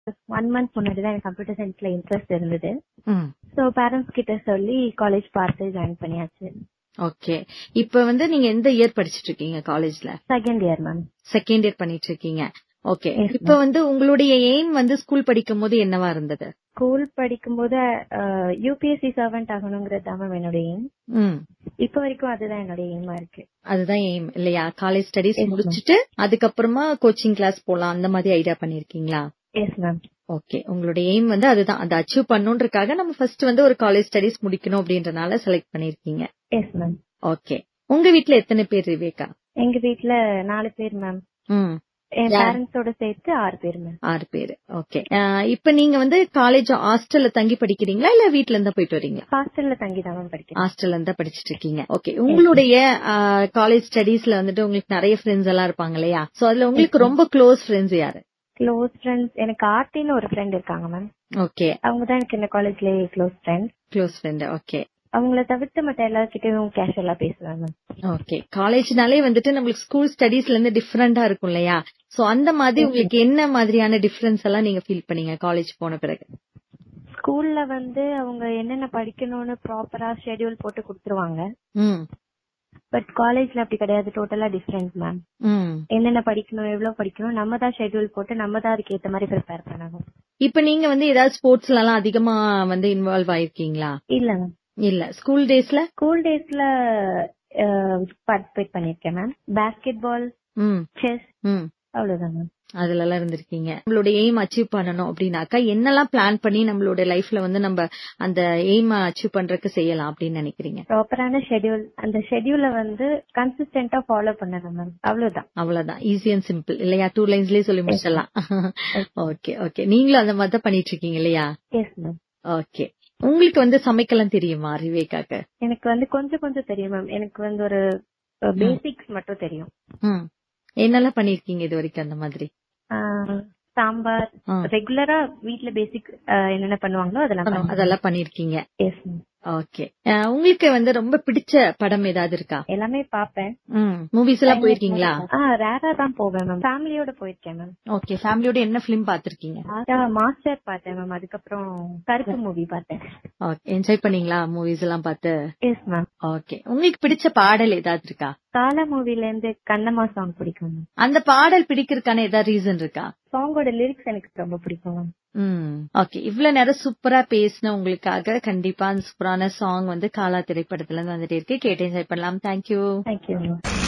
One month முன்னாடி தான் எனக்கு கம்ப்யூட்டர் சயின்ஸ்ல இன்ட்ரெஸ்ட் இருந்தது ம் ஸோ பேரண்ட்ஸ் கிட்ட சொல்லி காலேஜ் பார்த்து ஜாயின் பண்ணியாச்சு ஓகே இப்ப வந்து நீங்க எந்த இயர் படிச்சிட்டு இருக்கீங்க காலேஜ்ல second year ma'am second year பண்ணிட்டு இருக்கீங்க ஓகே Yes, இப்ப வந்து உங்களுடைய எய்ம் வந்து ஸ்கூல் படிக்கும் போது என்னவா இருந்தது ஸ்கூல் படிக்கும்போது யூபிஎஸ்சி சர்வெண்ட் ஆகணுங்கிறது தான் மேம் என்னோட எய்ம் ம் இப்போ வரைக்கும் அதுதான் என்னோட எய்மா இருக்கு அதுதான் எய்ம் இல்லையா காலேஜ் ஸ்டடிஸ் Yes, ma'am. முடிச்சிட்டு அதுக்கப்புறமா கோச்சிங் கிளாஸ் போலாம் அந்த மாதிரி ஐடியா பண்ணிருக்கீங்களா எஸ் மேம் ஓகே உங்களுடைய எய்ம் வந்து அதுதான் அதை அச்சீவ் பண்ணுன்றதுக்காக நம்ம ஃபர்ஸ்ட் வந்து ஒரு காலேஜ் ஸ்டடிஸ் முடிக்கணும் அப்படின்றனால செலக்ட் பண்ணிருக்கீங்க எஸ் மேம் ஓகே உங்க வீட்ல எத்தனை பேர் விவேகா எங்க வீட்ல நாலு பேர் மேம் ம் என் Yeah. பேரண்ட்ஸோட சேர்த்து ஆறு பேர் மேம் ஆறு பேரு ஓகே இப்ப நீங்க வந்து காலேஜ் ஹாஸ்டல்ல தங்கி படிக்கிறீங்களா இல்ல வீட்ல இருந்தா போயிட்டு வரீங்களா ஹாஸ்டல்ல தங்கி தான் மேம் படிக்கிறேன் ஹாஸ்டல்ல இருந்தா படிச்சிட்டு இருக்கீங்க ஓகே உங்களுடைய காலேஜ் ஸ்டடீஸ்ல வந்துட்டு உங்களுக்கு நிறைய ஃப்ரெண்ட்ஸ் எல்லாம் இருப்பாங்க இல்லையா சோ அதுல உங்களுக்கு ரொம்ப க்ளோஸ் ஃப்ரெண்ட்ஸ் யாரு க்ளோஸ் ஃப்ரெண்ட்ஸ் எனக்கு ஆர்த்தின்னு ஒரு ஃப்ரெண்ட் இருக்காங்க மேம் ஓகே அவங்க தான் எனக்கு இந்த காலேஜ்லயே close friend close friend okay அவங்கள தவிர்த்து மத்த எல்லார்கிட்டயும் கேஷுவலா பேசுவேன் மேம் ஓகே காலேஜ்னாலே வந்துட்டு நம்மளுக்கு ஸ்கூல் ஸ்டடீஸ்ல இருந்து டிஃபரெண்டா இருக்கும் இல்லையா சோ அந்த மாதிரி உங்களுக்கு என்ன மாதிரியான டிஃபரன்ஸ் எல்லாம் நீங்க ஃபீல் பண்ணீங்க காலேஜ் போன பிறகு ஸ்கூல்ல வந்து அவங்க என்னென்ன படிக்கணும்னு ப்ராப்பரா ஷெட்யூல் போட்டு கொடுத்துருவாங்க ம் பட் காலேஜ்ல அப்படி கிடையாது டோட்டலா டிஃப்ரெண்ட் மேம் ம் என்னென்ன படிக்கணும் எவ்வளவு படிக்கணும் நம்ம தான் ஷெட்யூல் போட்டு நம்ம தான் அதுக்கு ஏத்த மாதிரி ப்ரிப்பேர் பண்ணணும் இப்ப நீங்க வந்து ஏதாவது ஸ்போர்ட்ஸ்ல எல்லாம் அதிகமா வந்து இன்வால்வ் ஆயிருக்கீங்களா இல்ல மேம் இல்ல ஸ்கூல் டேஸ்ல ஸ்கூல் டேஸ்ல பார்ட்டிசிபேட் பண்ணிருக்கேன் மேம் பாஸ்கெட் பால் ம் செஸ் ம் அவ்வளவுதான் மேம் அதுல எல்லாம் இருந்திருக்கீங்க நம்மளோட எய்ம் அச்சீவ் பண்ணணும் அப்படின்னாக்கா என்னெல்லாம் பிளான் பண்ணி நம்மளோட லைஃப்ல வந்து நம்ம அந்த எய்ம் அச்சீவ் பண்றதுக்கு செய்யலாம் அப்படின்னு நினைக்கிறீங்க ப்ராப்பரான ஷெட்யூல் அந்த ஷெட்யூல வந்து கன்சிஸ்டன்டா ஃபாலோ பண்ணணும் மேம் அவ்வளவுதான் அவ்வளவுதான் ஈஸி அண்ட் சிம்பிள் இல்லையா டூ லைன்ஸ்லயே சொல்லி முடிச்சிடலாம் ஓகே ஓகே நீங்களும் அந்த மாதிரி தான் பண்ணிட்டு இருக்கீங்க இல்லையா எஸ் மேம் ஓகே உங்களுக்கு வந்து சமைக்கலாம் தெரியுமா விவேகாக்கு எனக்கு வந்து கொஞ்சம் கொஞ்சம் தெரியும் மேம் எனக்கு வந்து ஒரு பேசிக்ஸ் மட்டும் தெரியும் ம் என்னெல்லாம் பண்ணிருக்கீங்க இது வரைக்கும் அந்த மாதிரி ஆஹ் சாம்பார் ஆ. ரெகுலரா வீட்ல பேசிக் என்னென்ன பண்ணுவாங்களோ அதெல்லாம் அதெல்லாம் பண்ணிருக்கீங்க எஸ் மேம் ஓகே உங்களுக்கு வந்து ரொம்ப பிடிச்ச படம் ஏதாவது இருக்கா எல்லாமே பாப்பேன் மூவிஸ் எல்லாம் போயிருக்கீங்களா ஆ ரேரா தான் போவேன் மேம் ஃபேமிலியோட போயிருக்கேன் மேம் ஓகே ஃபேமிலியோட என்ன பிலிம் பாத்திருக்கீங்க மாஸ்டர் பார்த்தேன் மேம் அதுக்கப்புறம் கருப்பு மூவி பார்த்தேன் ஓகே என்ஜாய் பண்ணீங்களா மூவிஸ் எல்லாம் பார்த்து எஸ் மேம் ஓகே உங்களுக்கு பிடிச்ச பாடல் ஏதாவது இருக்கா காலா மூவில இருந்து கண்ணம்மா சாங் பிடிக்கும் மேம் அந்த பாடல் பிடிக்கிறதுக்கான ஏதாவது ரீசன் இருக்கா சாங்கோட லிரிக்ஸ் எனக்கு ரொம்ப பிடிக்கும் மேம் ம் ஓகே இவ்வளவு நேரம் சூப்பரா பேசின உங்களுக்காக கண்டிப்பா அந்த சூப்பரான சாங் வந்து காலா திரைப்படத்துல இருந்து வந்துட்டே இருக்கு கேட்டு என்ஜாய் பண்ணலாம் தேங்க்யூ தேங்க்யூ மேம்